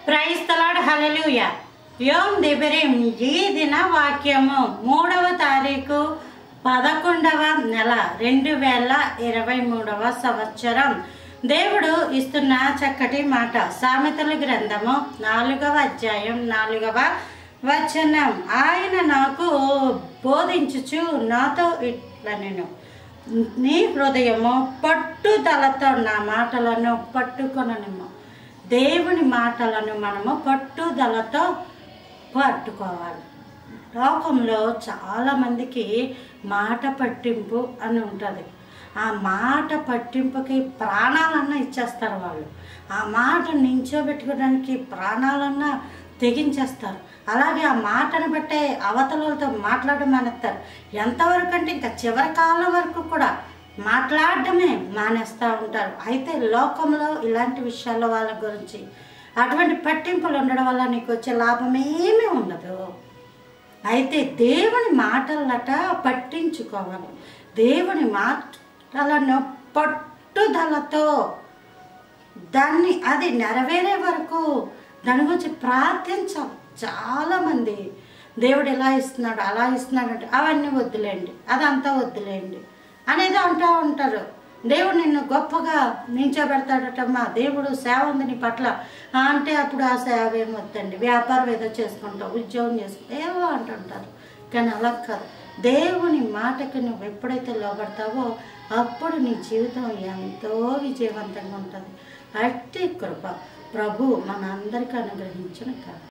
క్రైస్తలాడ్ హలలుయ యోం దిబిరిం ఈ దిన వాక్యము మూడవ తారీఖు పదకొండవ నెల రెండు వేల ఇరవై మూడవ సంవత్సరం దేవుడు ఇస్తున్న చక్కటి మాట సామెతల గ్రంథము నాలుగవ అధ్యాయం నాలుగవ వచనం ఆయన నాకు బోధించుచు నాతో ఇట్లా నేను నీ హృదయము పట్టుదలతో నా మాటలను పట్టుకొననిమ్ము దేవుని మాటలను మనము పట్టుదలతో పట్టుకోవాలి లోకంలో చాలామందికి మాట పట్టింపు అని ఉంటుంది ఆ మాట పట్టింపుకి ప్రాణాలన్నా ఇచ్చేస్తారు వాళ్ళు ఆ మాట నించోబెట్టుకోవడానికి ప్రాణాలన్నా తెగించేస్తారు అలాగే ఆ మాటను బట్టే అవతలతో మాట్లాడడం మానేస్తారు ఎంతవరకు అంటే ఇంకా చివరి కాలం వరకు కూడా మాట్లాడడమే మానేస్తూ ఉంటారు అయితే లోకంలో ఇలాంటి విషయాల వాళ్ళ గురించి అటువంటి పట్టింపులు ఉండడం వల్ల నీకు వచ్చే లాభం ఏమీ ఉండదు అయితే దేవుని మాటలట పట్టించుకోవాలి దేవుని మాటలను పట్టుదలతో దాన్ని అది నెరవేరే వరకు దాని గురించి ప్రార్థించాలి చాలామంది దేవుడు ఎలా ఇస్తున్నాడు అలా ఇస్తున్నాడు అంటే అవన్నీ వద్దులేండి అదంతా వద్దులేండి అనేది అంటూ ఉంటారు దేవుడు నిన్ను గొప్పగా నించోబెడతాడటమ్మా దేవుడు సేవ ఉంది నీ పట్ల ఆ అంటే అప్పుడు ఆ సేవ ఏం వద్దండి వ్యాపారం ఏదో చేసుకుంటావు ఉద్యోగం చేసుకుంటావు ఏవో అంటుంటారు కానీ అలా కాదు దేవుని మాటకి నువ్వు ఎప్పుడైతే లోబడతావో అప్పుడు నీ జీవితం ఎంతో విజయవంతంగా ఉంటుంది అట్టి కృప ప్రభు మనందరికీ అనుగ్రహించిన కాదు